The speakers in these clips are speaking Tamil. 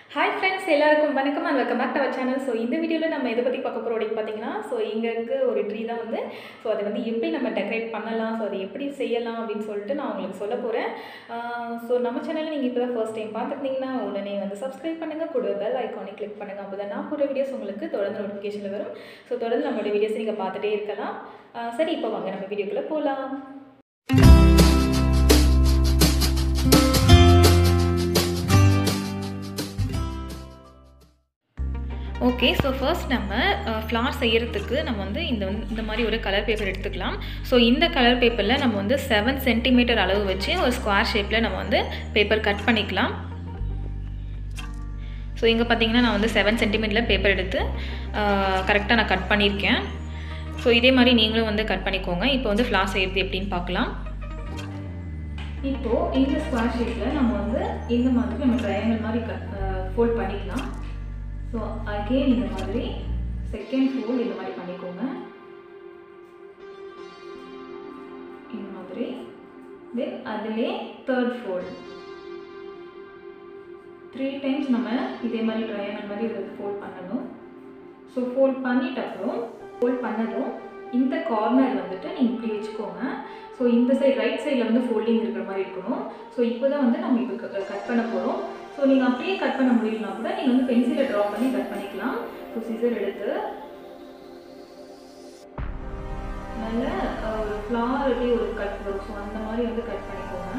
ஹாய் ஃப்ரெண்ட்ஸ் எல்லாருக்கும் வணக்கம் and welcome back to our channel so இந்த வீடியோவில் நம்ம எதை பற்றி பார்க்க போகிறோம் அப்படின்னு பார்த்தீங்கன்னா ஸோ இங்கே இருக்க ஒரு ட்ரீ தான் வந்து ஸோ அதை வந்து எப்படி நம்ம டெக்கரேட் பண்ணலாம் ஸோ அதை எப்படி செய்யலாம் அப்படின்னு சொல்லிட்டு நான் உங்களுக்கு சொல்ல போகிறேன் ஸோ நம்ம சேனலில் நீங்கள் இப்போ தான் ஃபர்ஸ்ட் டைம் பார்த்துருந்தீங்கன்னா உடனே வந்து சப்ஸ்கிரைப் பண்ணுங்கள் கூட பெல் ஐக்கானை கிளிக் பண்ணுங்கள் அப்போ தான் நான் போகிற வீடியோஸ் உங்களுக்கு தொடர்ந்து நோட்டிஃபிகேஷனில் வரும் ஸோ தொடர்ந்து நம்மளோட வீடியோஸ் நீங்கள் பார்த்துட்டே இருக்கலாம் ஆஹ் சரி இப்போ வாங்க நம்ம வீடியோக்குள்ளே போகலாம் ஓகே ஸோ ஃபர்ஸ்ட் நம்ம ஃப்ளார் செய்கிறதுக்கு நம்ம வந்து இந்த வந்து இந்த மாதிரி ஒரு கலர் பேப்பர் எடுத்துக்கலாம் ஸோ இந்த கலர் பேப்பரில் நம்ம வந்து செவன் சென்டிமீட்டர் அளவு வச்சு ஒரு ஸ்கொயர் ஷேப்பில் நம்ம வந்து பேப்பர் கட் பண்ணிக்கலாம் ஸோ இங்கே பார்த்தீங்கன்னா நான் வந்து செவன் சென்டிமீட்டரில் பேப்பர் எடுத்து கரெக்டாக நான் கட் பண்ணியிருக்கேன் ஸோ இதே மாதிரி நீங்களும் வந்து கட் பண்ணிக்கோங்க இப்போ வந்து ஃப்ளார் செய்கிறது எப்படின்னு பார்க்கலாம் இப்போது இந்த ஸ்கொயர் ஷேப்பில் நம்ம வந்து இந்த மாதிரி நம்ம ட்ரையாங்கிள் மாதிரி கட் ஃபோல்ட் பண்ணிக்கலாம் ஸோ அகெயின் இந்த மாதிரி செகண்ட் ஃபோல்ட் இந்த மாதிரி பண்ணிக்கோங்க இந்த மாதிரி தென் அதிலே தேர்ட் ஃபோல்ட் த்ரீ டைம்ஸ் நம்ம இதே மாதிரி ட்ரையாங்கல் மாதிரி ஒரு ஃபோல்ட் பண்ணணும் ஸோ ஃபோல்ட் பண்ணிட்ட அப்புறம் ஃபோல்ட் பண்ணதும் இந்த கார்னர் வந்துட்டு நீங்கள் இப்படி வச்சுக்கோங்க ஸோ இந்த சைடு ரைட் சைடில் வந்து ஃபோல்டிங் இருக்கிற மாதிரி இருக்கணும் ஸோ இப்போ தான் வந்து நம்ம இப்போ கட் பண்ண போகிறோம் ஸோ நீங்கள் அப்படியே கட் பண்ண முடியலனா கூட நீங்கள் வந்து பென்சிலை ட்ரா பண்ணி கட் பண்ணிக்கலாம் ஸோ சிசர் எடுத்து நல்ல ஒரு ஃப்ளார்லேயே ஒரு கட் வரும் ஸோ அந்த மாதிரி வந்து கட் பண்ணிக்கோங்க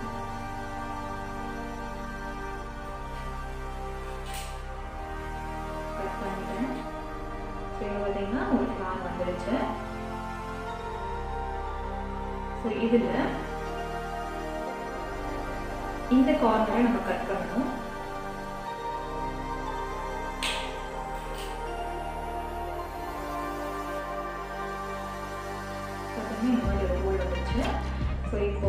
கட் பண்ணிட்டேன் ஸோ இது பார்த்தீங்கன்னா ஒரு ஃப்ளார் வந்துருச்சு ஸோ இதில் இந்த கார்னரை நம்ம கட் பண்ணணும் இந்த மாதிரி ஒரு ஹோல் வந்துச்சு ஸோ இப்போ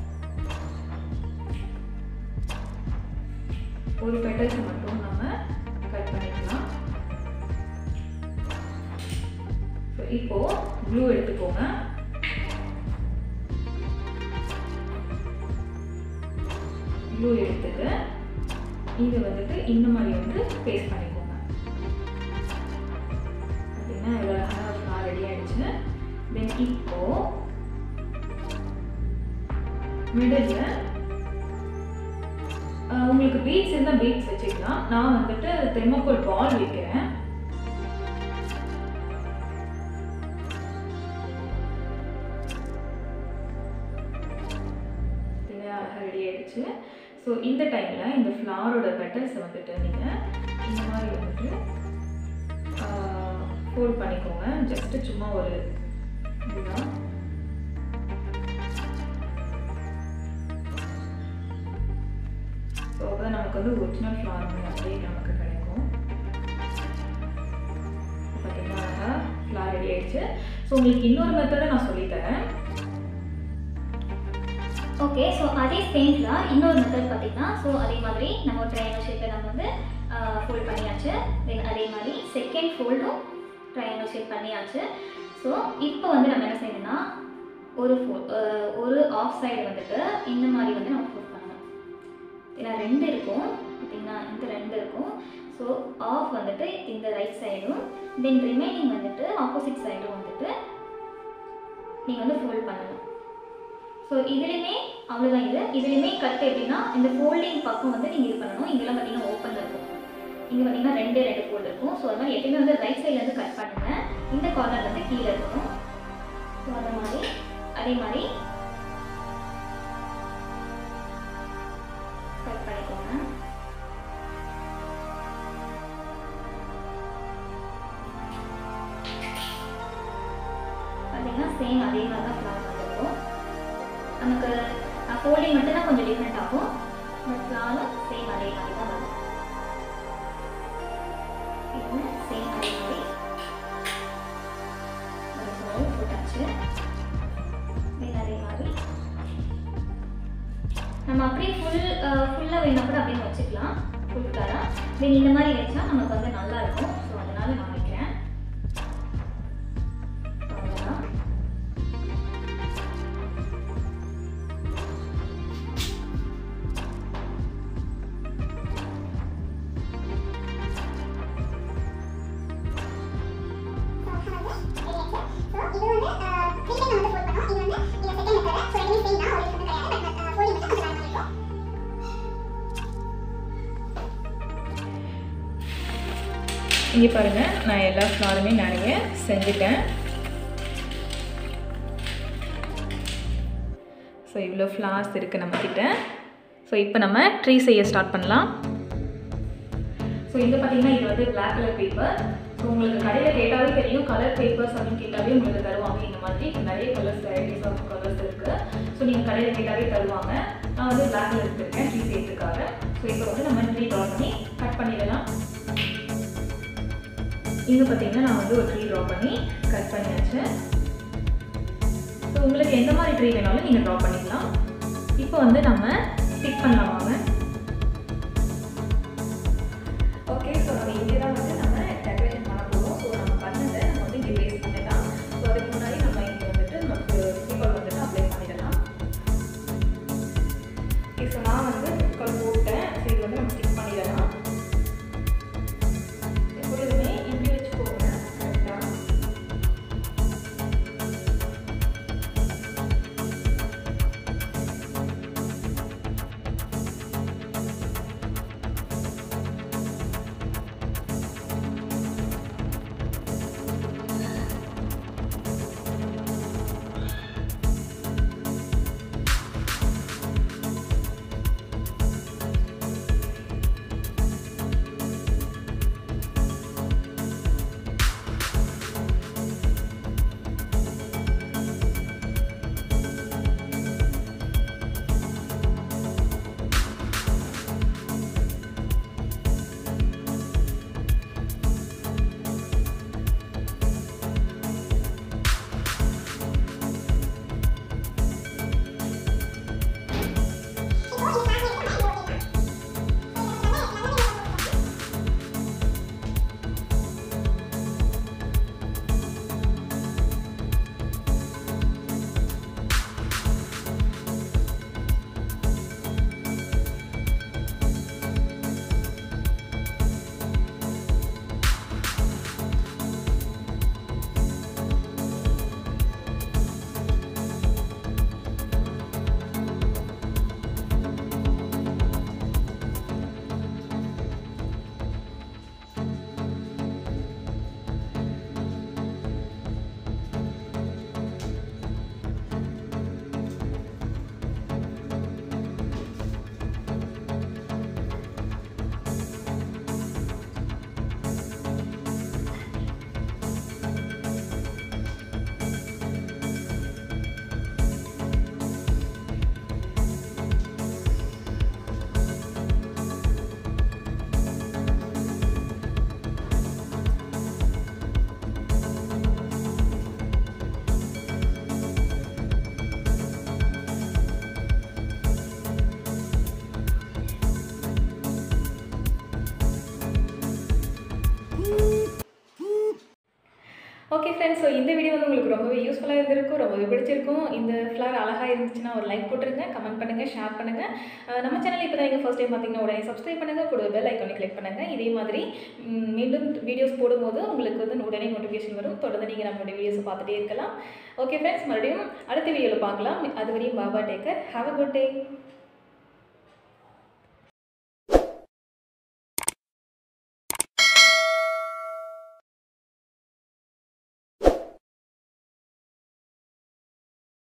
ஒரு பெட்டல்ஸ் மட்டும் நம்ம கட் பண்ணிக்கலாம் ஸோ இப்போ ப்ளூ எடுத்துக்கோங்க ப்ளூ எடுத்துட்டு இது வந்துட்டு இந்த மாதிரி வந்து பேஸ்ட் பண்ணிக்கோங்க பார்த்தீங்கன்னா இவ்வளோ அழகாக ஃப்ளார் ரெடி ஆகிடுச்சு தென் இப்போ மிடில் உங்களுக்கு பீட்ஸ் இருந்தால் பீட்ஸ் வச்சுக்கலாம் நான் வந்துட்டு தெர்மோகோல் பால் வைக்கிறேன் ரெடி ஆயிடுச்சு ஸோ இந்த டைமில் இந்த ஃப்ளாரோட பெட்டல்ஸை வந்துட்டு நீங்கள் இந்த மாதிரி வந்துட்டு ஃபோல்ட் பண்ணிக்கோங்க ஜஸ்ட்டு சும்மா ஒரு இதுதான் ஸோ அப்போ தான் நமக்கு வந்து ஒரிஜினல் ஃப்ளார் அப்படியே நமக்கு கிடைக்கும் பார்த்தீங்கன்னா அழகாக ஃப்ளார் ரெடி ஆயிடுச்சு ஸோ உங்களுக்கு இன்னொரு மெத்தடை நான் சொல்லித்தரேன் ஓகே ஸோ அதே சேமில் இன்னொரு மெத்தட் பார்த்தீங்கன்னா ஸோ அதே மாதிரி நம்ம ஒரு ட்ரையாங்கல் ஷேப்பில் நம்ம வந்து ஃபோல்ட் பண்ணியாச்சு தென் அதே மாதிரி செகண்ட் ஃபோல்டும் ட்ரையாங்கல் ஷேப் பண்ணியாச்சு ஸோ இப்போ வந்து நம்ம என்ன செய்யணும்னா ஒரு ஃபோ ஒரு ஆஃப் சைடு வந்துட்டு இந்த மாதிரி வந்து நம்ம ஃபோல்ட் பண்ணணும் ஏன்னா ரெண்டு இருக்கும் பார்த்தீங்கன்னா இந்த ரெண்டு இருக்கும் ஸோ ஆஃப் வந்துட்டு இந்த ரைட் சைடும் தென் ரிமைனிங் வந்துட்டு ஆப்போசிட் சைடும் வந்துட்டு நீங்கள் வந்து ஃபோல்ட் பண்ணணும் ஸோ இதுலேயுமே அவ்வளோதான் இது இதுலேயுமே கட் எப்படின்னா இந்த ஃபோல்டிங் பக்கம் வந்து நீங்கள் இது பண்ணணும் இங்கெல்லாம் பார்த்தீங்கன்னா ஓப்பனில் இருக்கும் இங்கே பார்த்தீங்கன்னா ரெண்டு ரெண்டு ஃபோல்டு இருக்கும் ஸோ அது மாதிரி எப்பயுமே வந்து ரைட் சைட்லேருந்து கட் பண்ணுங்கள் இந்த கார்னர் வந்து கீழே இருக்கணும் ஸோ அந்த மாதிரி அதே மாதிரி கட் பண்ணிக்கோங்க பார்த்தீங்கன்னா சேம் அதே மாதிரி தான் ஃப்ளார் வந்துருக்கும் நமக்கு ஃபோல்டிங் மட்டும் தான் கொஞ்சம் டிஃப்ரெண்ட் ஆகும் பட் ஃப்ளாரும் சேம் அதே மாதிரி தான் வரும் இது சேம் அதே மாதிரி ஒரு ஃபோல் போட்டாச்சு தென் அதே மாதிரி நம்ம அப்படியே ஃபுல் ஃபுல்லாக வேணா கூட அப்படியே வச்சுக்கலாம் ஃபுல் கலராக தென் இந்த மாதிரி வச்சா நமக்கு வந்து நல்லா இருக்கும் ஸோ அதனால நான் வைக்கிறேன் அவ்வளோதான் இங்கே பாருங்கள் நான் எல்லா ஃப்ளாருமே நிறைய செஞ்சுட்டேன் ஸோ இவ்வளோ ஃப்ளார்ஸ் இருக்குது நம்மக்கிட்ட ஸோ இப்போ நம்ம ட்ரீ செய்ய ஸ்டார்ட் பண்ணலாம் ஸோ இது பார்த்தீங்கன்னா இது வந்து பிளாக் கலர் பேப்பர் ஸோ உங்களுக்கு கடையில் கேட்டாலே தெரியும் கலர் பேப்பர்ஸ் அப்படின்னு கேட்டாலே உங்களுக்கு தருவாங்க இந்த மாதிரி நிறைய கலர்ஸ் வெரைட்டிஸ் ஆஃப் கலர்ஸ் இருக்குது ஸோ நீங்கள் கடையில் கேட்டாலே தருவாங்க நான் வந்து பிளாக் கலர் எடுத்திருக்கேன் ட்ரீ செய்யறதுக்காக ஸோ இப்போ வந்து நம்ம ட்ரீ ட்ரா பண்ணி கட் பண்ணிடலாம் இங்கே பார்த்தீங்கன்னா நான் வந்து ஒரு ட்ரீ ட்ரா பண்ணி கட் பண்ணியாச்சு ஸோ உங்களுக்கு எந்த மாதிரி ட்ரீ வேணாலும் நீங்கள் ட்ரா பண்ணிக்கலாம் இப்போ வந்து நம்ம ஸ்டிக் பண்ணலாம் வாங்க ஓகே ஸோ நம்ம இங்கே தான் வந்து நம்ம டெக்கரேஷன் பண்ண போகிறோம் ஸோ நம்ம பண்ணதை நம்ம வந்து இங்கே பேஸ் பண்ணிடலாம் ஸோ அதுக்கு முன்னாடி நம்ம இங்கே வந்துட்டு நமக்கு ஃபெவிகால் வந்துட்டு அப்ளை பண்ணிடலாம் ஓகே ஸோ நான் வந்து ஃபெவிகால் போட்டேன் ஸோ இது வந்து நம்ம ஸ்டிக் பண்ணிடலாம் எப்பொழுதுமே இப்படி வச்சுக்கோங்க கரெக்டாக ஓகே ஃப்ரெண்ட்ஸ் ஸோ இந்த வீடியோ வந்து உங்களுக்கு ரொம்பவே யூஸ்ஃபுல்லாக இருந்திருக்கும் ரொம்பவே பிடிச்சிருக்கும் இந்த ஃப்ளார் அழகாக இருந்துச்சுன்னா ஒரு லைக் போட்டுருங்க கமெண்ட் பண்ணுங்கள் ஷேர் பண்ணுங்கள் அஹ் நம்ம சேனல் இப்போ தான் நீங்கள் ஃபஸ்ட் டைம் பார்த்தீங்கன்னா உடனே சப்ஸ்கிரைப் பண்ணுங்கள் கூட பெல் ஐக்கானை கிளிக் பண்ணுங்கள் இதே மாதிரி ம், மீண்டும் வீடியோஸ் போடும்போது உங்களுக்கு வந்து உடனே நோட்டிஃபிகேஷன் வரும் தொடர்ந்து நீங்கள் நம்மளுடைய வீடியோஸை பார்த்துட்டே இருக்கலாம் ஓகே ஃப்ரெண்ட்ஸ் மறுபடியும் அடுத்த வீடியோவில் பார்க்கலாம் அது வரையும் bye bye take care have a good day